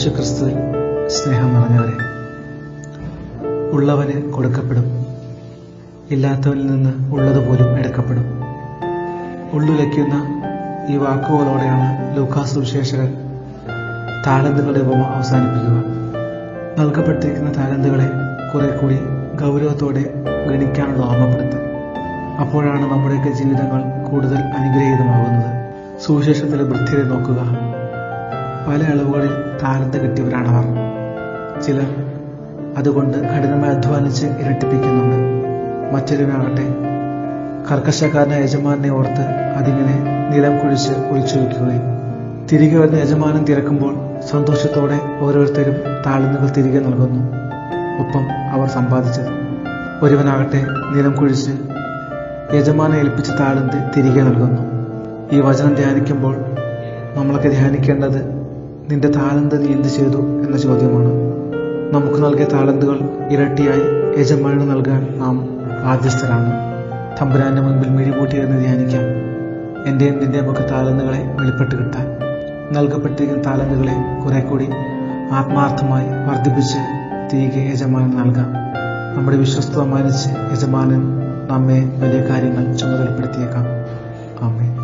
യേശു ക്രിസ്തുവിൽ സ്നേഹം നിറഞ്ഞവരെ ഉള്ളവന് കൊടുക്കപ്പെടും ഇല്ലാത്തവനിൽ നിന്ന് ഉള്ളതുപോലും എടുക്കപ്പെടും ഉള്ളുലയ്ക്കുന്ന ഈ വാക്കുകളോടെയാണ് ലൂക്കാസ് സുവിശേഷകൻ താലന്തുകളുടെ ഉപമ അവസാനിപ്പിക്കുക നൽകപ്പെട്ടിരിക്കുന്ന താലന്തുകളെ കുറെ കൂടി ഗൗരവത്തോടെ ഗണിക്കാനുള്ള ഓർമ്മപ്പെടുത്തൽ അപ്പോഴാണ് നമ്മുടെയൊക്കെ ജീവിതങ്ങൾ കൂടുതൽ അനുഗ്രഹീതമാകുന്നത് സുവിശേഷത്തിലെ വൃത്തിയെ നോക്കുക പല അളവുകളിൽ താലന്ത് കിട്ടിയവരാണവർ ചിലർ അതുകൊണ്ട് കഠിനമായി അധ്വാനിച്ച് ഇരട്ടിപ്പിക്കുന്നുണ്ട് മറ്റൊരുവനാകട്ടെ കർക്കശക്കാരനെ യജമാനെ ഓർത്ത് അതിങ്ങനെ നിലം കുഴിച്ച് ഒളിച്ചു വയ്ക്കുകയും തിരികെ വരുന്ന യജമാനൻ തിരക്കുമ്പോൾ സന്തോഷത്തോടെ ഓരോരുത്തരും താളുന്നുകൾ തിരികെ നൽകുന്നു ഒപ്പം അവർ സമ്പാദിച്ചത് ഒരുവനാകട്ടെ നിലം കുഴിച്ച് യജമാനെ ഏൽപ്പിച്ച താളന്ത് തിരികെ നൽകുന്നു ഈ വചനം ധ്യാനിക്കുമ്പോൾ നമ്മളൊക്കെ ധ്യാനിക്കേണ്ടത് നിന്റെ താളന്ത് നീ എന്ത് ചെയ്തു എന്ന ചോദ്യമാണ് നമുക്ക് നൽകിയ താളന്തുകൾ ഇരട്ടിയായി യജമാനു നൽകാൻ നാം ബാധ്യസ്ഥരാണ് തമ്പുരാന്റെ മുൻപിൽ മിഴിപൂട്ടിയിരുന്ന് ധ്യാനിക്കാം എന്റെയും നിന്റെയും ഒക്കെ താലന്തുകളെ വെളിപ്പെട്ട് കിട്ടാൻ നൽകപ്പെട്ടിരിക്കുന്ന താലന്തുകളെ കുറെ കൂടി ആത്മാർത്ഥമായി വർദ്ധിപ്പിച്ച് തിരികെ യജമാനൻ നൽകാം നമ്മുടെ വിശ്വസ്തത മാനിച്ച് യജമാനൻ നമ്മെ വലിയ കാര്യങ്ങൾ ചുമതലപ്പെടുത്തിയേക്കാം ആമേ